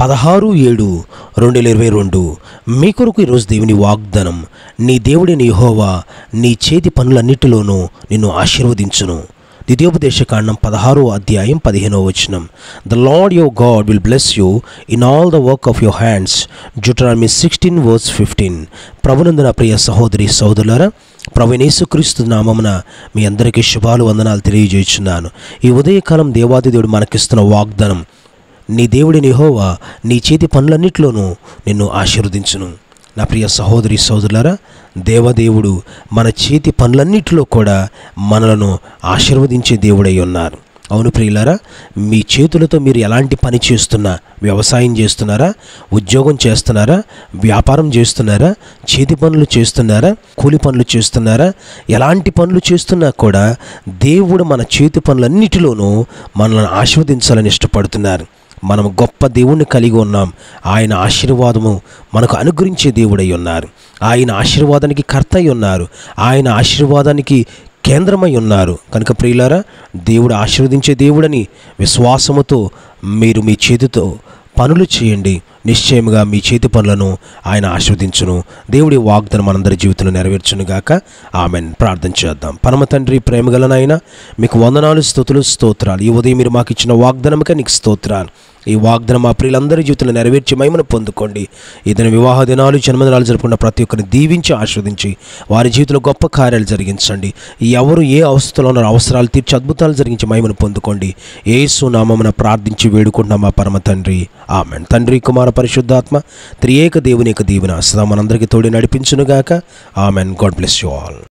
పదహారు ఏడు రెండు వేల ఇరవై రెండు మీ కొరకు ఈరోజు దేవుని వాగ్దానం నీ దేవుడిని యెహోవా నీ చేతి పనులన్నిటిలోనూ నిన్ను ఆశీర్వదించును ద్వితీయోపదేశకాండం పదహారో అధ్యాయం పదిహేనో వచనం the lord your god will bless you in all the work of your hands జుట్రామి సిక్స్టీన్ వర్స్ ఫిఫ్టీన్ ప్రభునందున ప్రియ సహోదరి సహోదరులారా ప్రవీణేశుక్రీస్తు నామమున మీ అందరికీ శుభాలు వందనాలు తెలియజేస్తున్నాను ఈ ఉదయకాలం దేవాది దేవుడు మనకిస్తున్న వాగ్దానం నీ దేవుడిని యెహోవా నీ చేతి పనులన్నిటిలోనూ నిన్ను ఆశీర్వదించును నా ప్రియ సహోదరి సహోదరులారా దేవదేవుడు మన చేతి పనులన్నిటిలో కూడా మనలను ఆశీర్వదించే దేవుడై ఉన్నారు అవును ప్రియులారా మీ చేతులతో మీరు ఎలాంటి పని చేస్తున్నా వ్యవసాయం చేస్తున్నారా ఉద్యోగం చేస్తున్నారా వ్యాపారం చేస్తున్నారా చేతి పనులు చేస్తున్నారా కూలి పనులు చేస్తున్నారా ఎలాంటి పనులు చేస్తున్నా కూడా దేవుడు మన చేతి పనులన్నిటిలోనూ మనల్ని ఆశీర్వదించాలని ఇష్టపడుతున్నారు మనం గొప్ప దేవుణ్ణి కలిగి ఉన్నాం ఆయన ఆశీర్వాదము మనకు అనుగ్రహించే దేవుడై ఉన్నారు ఆయన ఆశీర్వాదానికి కర్త అయి ఉన్నారు ఆయన ఆశీర్వాదానికి కేంద్రమై ఉన్నారు కనుక ప్రియులారా దేవుడు ఆశీర్వదించే దేవుడని విశ్వాసముతో మీరు మీ చేతితో పనులు చేయండి నిశ్చయముగా మీ చేతి పనులను ఆయన ఆశీర్వదించును దేవుడి వాగ్దానం మనందరి జీవితంలో నెరవేర్చునుగాక ఆమెన్ ప్రార్థన చేద్దాం పరమ తండ్రి ప్రేమగలనైన మీకు వందనాలు స్తుతులు స్తోత్రాలు ఈ ఉదయం మీరు మాకు ఇచ్చిన వాగ్దానముకే నీకు స్తోత్రాలు ఈ వాగ్దానం మా ప్రియులందరి జీవితంలో నెరవేర్చి మహిమను పొందుకోండి ఇతని వివాహ దినాలు జన్మదినాలు జరుపుకున్న ప్రతి ఒక్కరిని దీవించి ఆస్వాదించి వారి జీవితంలో గొప్ప కార్యాలు జరిగించండి ఎవరు ఏ అవస్థలో ఉన్నారో అవసరాలు తీర్చి అద్భుతాలు జరిగించి మహిమను పొందుకోండి ఏసు నామమున ప్రార్థించి వేడుకుంటున్నాం మా పరమ తండ్రి ఆమెన్ తండ్రి కుమార పరిశుద్ధాత్మ త్రియేక దేవుని యొక్క దీవెన సదా మనందరికీ తోడి నడిపించునుగాక amen god bless you all